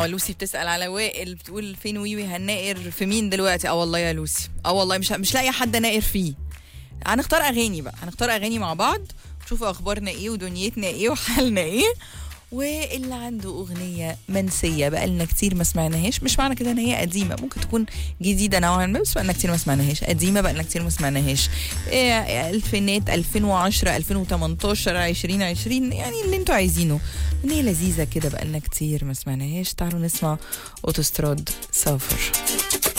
اه لوسي بتسال على وائل بتقول فين ويوي هنناقر في مين دلوقتي اه والله يا لوسي اه والله مش مش لاقي حد ناقر فيه هنختار اغاني بقى هنختار اغاني مع بعض نشوف اخبارنا ايه ودنيتنا ايه وحالنا ايه واللي عنده اغنيه منسيه بقالنا كتير ما سمعناهاش مش معنى كده ان هي قديمه ممكن تكون جديده نوعا ما بس بقالنا كتير ما سمعناهاش قديمه بقالنا كتير ما سمعناهاش إيه الفينات 2010 2018 2020 يعني اللي انتوا عايزينه اغنيه لذيذه كده بقالنا كتير ما سمعناهاش تعالوا نسمع اوتوستراد سافر